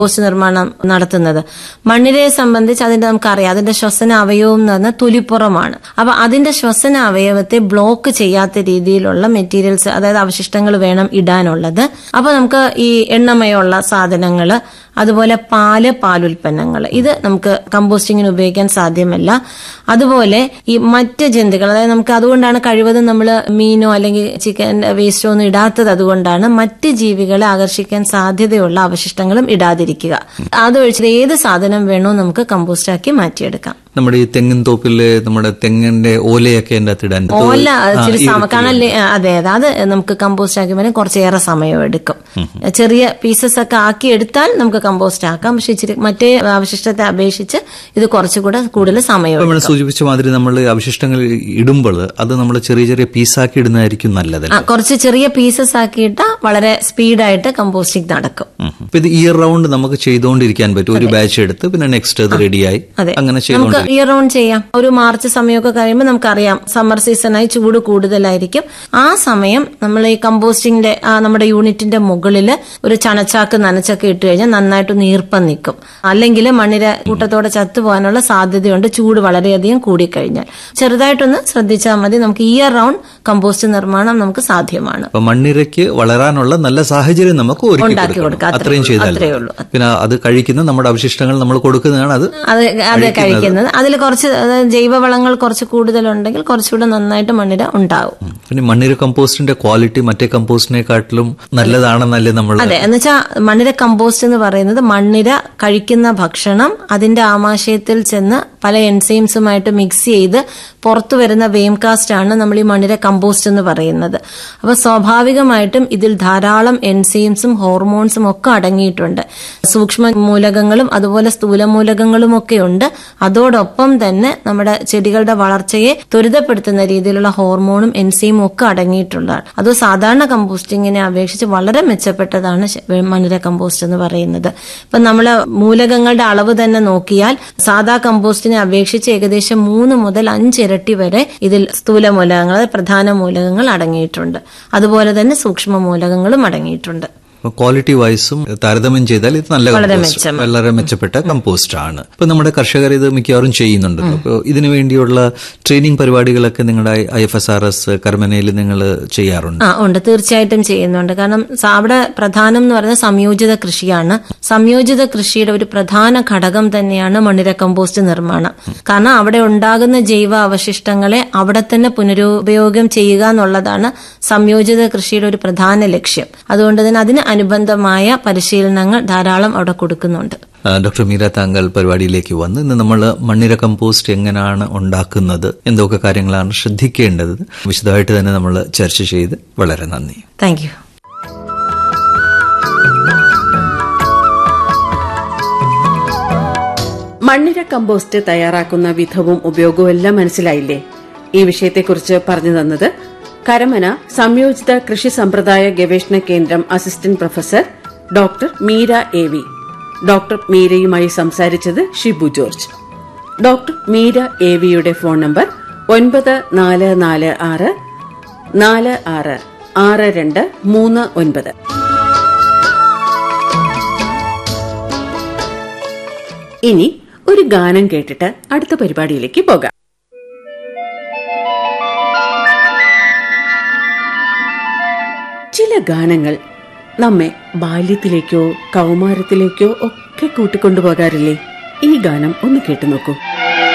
Compost നിർമ്മാണം നടത്തുന്നത് മണ്ണിരയെ സംബന്ധിച്ച് അതിന്റെ നമുക്കറിയാം അതിന്റെ ശ്വസന അവയവം എന്ന് പറഞ്ഞാൽ തൊലിപ്പുറമാണ് അപ്പൊ അതിന്റെ ശ്വസന അവയവത്തെ ബ്ലോക്ക് ചെയ്യാത്ത രീതിയിലുള്ള മെറ്റീരിയൽസ് അതായത് അവശിഷ്ടങ്ങൾ വേണം ഇടാനുള്ളത് അപ്പൊ നമുക്ക് ഈ എണ്ണമയമുള്ള സാധനങ്ങള് അതുപോലെ പാല് പാലുൽപ്പന്നങ്ങൾ ഇത് നമുക്ക് കമ്പോസ്റ്റിങ്ങിന് ഉപയോഗിക്കാൻ സാധ്യമല്ല അതുപോലെ ഈ മറ്റ് ജന്തുക്കൾ അതായത് നമുക്ക് അതുകൊണ്ടാണ് കഴിവതും നമ്മൾ മീനോ അല്ലെങ്കിൽ ചിക്കൻ വേസ്റ്റോ ഒന്നും ഇടാത്തത് അതുകൊണ്ടാണ് മറ്റ് ജീവികളെ ആകർഷിക്കാൻ സാധ്യതയുള്ള അവശിഷ്ടങ്ങളും ഇടാതിരിക്കുക അതൊഴിച്ച് ഏത് സാധനം വേണോ നമുക്ക് കമ്പോസ്റ്റാക്കി മാറ്റിയെടുക്കാം നമ്മുടെ ഈ തെങ്ങിൻ തോപ്പില് നമ്മുടെ തെങ്ങിന്റെ ഓലയൊക്കെ അതിന്റെ അകത്ത് ഇടാൻ ഓല ആ, ഇച്ചിരി ഈ സമ കാരണം ലേ- അതെ അതെ അത് നമുക്ക് കമ്പോസ്റ്റ് ആക്കി വേണേൽ കുറച്ചേറെ സമയം എടുക്കും ചെറിയ പീസസ് ഒക്കെ ആക്കി എടുത്താൽ നമുക്ക് കമ്പോസ്റ്റ് ആക്കാം പക്ഷെ ഇച്ചിരി മറ്റേ അവശിഷ്ടത്തെ അപേക്ഷിച്ച് ഇത് കുറച്ചുകൂടെ കൂടുതൽ സമയം ഇപ്പൊ നമ്മൾ എടുക്കും. സൂചിപ്പിച്ച മാതിരി നമ്മൾ അവശിഷ്ടങ്ങൾ ഇടുമ്പോൾ അത് നമ്മൾ ചെറിയ ചെറിയ പീസാക്കി ഇടുന്നതായിരിക്കും നല്ലതല്ല ആ, കുറച്ച് ചെറിയ പീസസ് ആക്കിയിട്ട് വളരെ സ്പീഡായിട്ട് കമ്പോസ്റ്റിംഗ് നടക്കും ഇപ്പൊ ഇത് ഇയർ റൗണ്ട് നമുക്ക് ചെയ്തുകൊണ്ടിരിക്കാൻ പറ്റും ഒരു ബാച്ച് എടുത്ത് പിന്നെ നെക്സ്റ്റ് അത് റെഡിയായി അതെ അങ്ങനെ നമുക്ക് ചെയ്തുകൊണ്ട് ഇയർ റൗണ്ട് ചെയ്യാം ഒരു മാർച്ച് സമയമൊക്കെ കഴിയുമ്പോൾ നമുക്കറിയാം സമ്മർ സീസണായി ചൂട് കൂടുതലായിരിക്കും ആ സമയം നമ്മൾ ഈ കമ്പോസ്റ്റിംഗിന്റെ ആ നമ്മുടെ യൂണിറ്റിന്റെ മുകളിൽ ഒരു ചണച്ചാക്ക് നനച്ചൊക്കെ ഇട്ട് കഴിഞ്ഞാൽ നന്നായിട്ടൊന്ന് ഈർപ്പം നിൽക്കും അല്ലെങ്കിൽ മണ്ണിര കൂട്ടത്തോടെ ചത്തുപോകാനുള്ള സാധ്യതയുണ്ട് ചൂട് വളരെയധികം കൂടിക്കഴിഞ്ഞാൽ ചെറുതായിട്ടൊന്ന് ശ്രദ്ധിച്ചാൽ മതി നമുക്ക് ഇയർ റൗണ്ട് കമ്പോസ്റ്റ് നിർമ്മാണം നമുക്ക് സാധ്യമാണ് അപ്പൊ മണ്ണിരയ്ക്ക് വളരാനുള്ള നല്ല സാഹചര്യം നമുക്ക് ഒരുക്കി ഉണ്ടാക്കി കൊടുക്കണം. കൊടുക്കാം. അത്രേ അത്രയും ഉള്ളൂ. ചെയ്താൽ അത്രേ മതി. ഉള്ളൂ. പിന്നെ അത് കഴിക്കുന്ന നമ്മുടെ അവശിഷ്ടങ്ങൾ നമ്മൾ കൊടുക്കുന്നതാണ് അത് അത് അത് കഴിക്കുന്നത് അതിൽ കുറച്ച് അതായത് ജൈവവളങ്ങൾ കുറച്ച് കൂടുതലുണ്ടെങ്കിൽ കുറച്ചുകൂടെ നന്നായിട്ട് മണ്ണിര ഉണ്ടാവും പിന്നെ മണ്ണിര കമ്പോസ്റ്റിന്റെ ക്വാളിറ്റി മറ്റേ കമ്പോസ്റ്റിനെക്കാട്ടിലും നല്ലതാണെന്നല്ലേ നമ്മൾ അതെ എന്നുവെച്ചാൽ മണ്ണിര കമ്പോസ്റ്റ് എന്ന് പറയുന്നത് മണ്ണിര കഴിക്കുന്ന ഭക്ഷണം അതിന്റെ ആമാശയത്തിൽ ചെന്ന് പല എൻസൈംസുമായിട്ട് മിക്സ് ചെയ്ത് പുറത്തു വരുന്ന വെയിം കാസ്റ്റ് ആണ് നമ്മൾ ഈ മണ്ണിര കമ്പോസ്റ്റ് എന്ന് പറയുന്നത് അപ്പൊ സ്വാഭാവികമായിട്ടും ഇതിൽ ധാരാളം എൻസൈംസും ഹോർമോൺസും ഒക്കെ അടങ്ങിയിട്ടുണ്ട് സൂക്ഷ്മ മൂലകങ്ങളും അതുപോലെ സ്ഥൂല മൂലകങ്ങളും ഒക്കെ ഉണ്ട് അതോടൊപ്പം തന്നെ നമ്മുടെ ചെടികളുടെ വളർച്ചയെ ത്വരിതപ്പെടുത്തുന്ന രീതിയിലുള്ള ഹോർമോണും എൻസൈമും ഒക്കെ അടങ്ങിയിട്ടുള്ളതാണ് അത് സാധാരണ കമ്പോസ്റ്റിങ്ങിനെ അപേക്ഷിച്ച് വളരെ മെച്ചപ്പെട്ടതാണ് ശ- മണ്ണിര കമ്പോസ്റ്റ് എന്ന് പറയുന്നത് ഇപ്പൊ നമ്മൾ മൂലകങ്ങളുടെ അളവ് തന്നെ നോക്കിയാൽ സാധാ കമ്പോസ്റ്റിനെ അപേക്ഷിച്ച് ഏകദേശം മൂന്ന് മുതൽ അഞ്ച് ഇരട്ടി വരെ ഇതിൽ സ്ഥൂല മൂലകങ്ങൾ അതായത് പ്രധാന മൂലകങ്ങൾ അടങ്ങിയിട്ടുണ്ട് അതുപോലെ തന്നെ സൂക്ഷ്മ മൂലകങ്ങളും അടങ്ങിയിട്ടുണ്ട് ക്വാളിറ്റി വൈസും താരതമ്യം ചെയ്താൽ ഇത് നല്ല വളരെ compost. മെച്ചം. വളരെ മെച്ചപ്പെട്ട കമ്പോസ്റ്റ് ആണ് ഇപ്പൊ നമ്മുടെ കർഷകർ ഇത് മിക്കവാറും ചെയ്യുന്നുണ്ടല്ലോ അപ്പോൾ ഇതിനു വേണ്ടിയുള്ള ട്രെയിനിങ് പരിപാടികളൊക്കെ നിങ്ങളുടെ I F S R S കർമ്മനയിൽ നിങ്ങൾ ചെയ്യാറുണ്ട് ആ ഉണ്ട് തീർച്ചയായിട്ടും ചെയ്യുന്നുണ്ട് കാരണം സ- അവിടെ പ്രധാനം എന്ന് പറയുന്നത് സംയോജിത കൃഷിയാണ് സംയോജിത കൃഷിയുടെ ഒരു പ്രധാന ഘടകം തന്നെയാണ് മണ്ണിര കമ്പോസ്റ്റ് നിർമ്മാണം കാരണം അവിടെ ഉണ്ടാകുന്ന ജൈവ അവശിഷ്ടങ്ങളെ അവിടെ തന്നെ പുനരുപയോഗം ചെയ്യുക എന്നുള്ളതാണ് സംയോജിത കൃഷിയുടെ ഒരു പ്രധാന ലക്ഷ്യം അതുകൊണ്ട് തന്നെ അതിന് അനുബന്ധമായ പരിശീലനങ്ങൾ ധാരാളം അവിടെ കൊടുക്കുന്നുണ്ട് ആ, ഡോക്ടർ മീര താങ്കൾ പരിപാടിയിലേക്ക് വന്ന് ഇന്ന് നമ്മൾ മണ്ണിര കമ്പോസ്റ്റ് എങ്ങനെയാണ് ഉണ്ടാക്കുന്നത് എന്തൊക്കെ കാര്യങ്ങളാണ് ശ്രദ്ധിക്കേണ്ടത് വിശദമായിട്ട് തന്നെ നമ്മൾ ചർച്ച ചെയ്ത് വളരെ നന്ദി താങ്ക് യു മണ്ണിര കമ്പോസ്റ്റ് തയ്യാറാക്കുന്ന വിധവും ഉപയോഗവും എല്ലാം മനസ്സിലായില്ലേ ഈ വിഷയത്തെക്കുറിച്ച് പറഞ്ഞു തന്നത് കരമന സംയോജിത കൃഷി സമ്പ്രദായ ഗവേഷണ കേന്ദ്രം assistant professor doctor Meera A V doctor മീരയുമായി സംസാരിച്ചത് ഷിബു ജോർജ് ഡോക്ടർ മീര എ വിയുടെ ഫോൺ നമ്പർ ഒൻപത് നാല് നാല് ആറ് നാല് ആറ് ആറ് രണ്ട് മൂന്ന് ഒൻപത് ഇനി ഒരു ഗാനം കേട്ടിട്ട് അടുത്ത പരിപാടിയിലേക്ക് പോകാം ചില ഗാനങ്ങൾ നമ്മെ ബാല്യത്തിലേക്കോ കൗമാരത്തിലേക്കോ ഒക്കെ കൂട്ടിക്കൊണ്ടുപോകാറില്ലേ ഈ ഗാനം ഒന്ന് കേട്ടു നോക്കൂ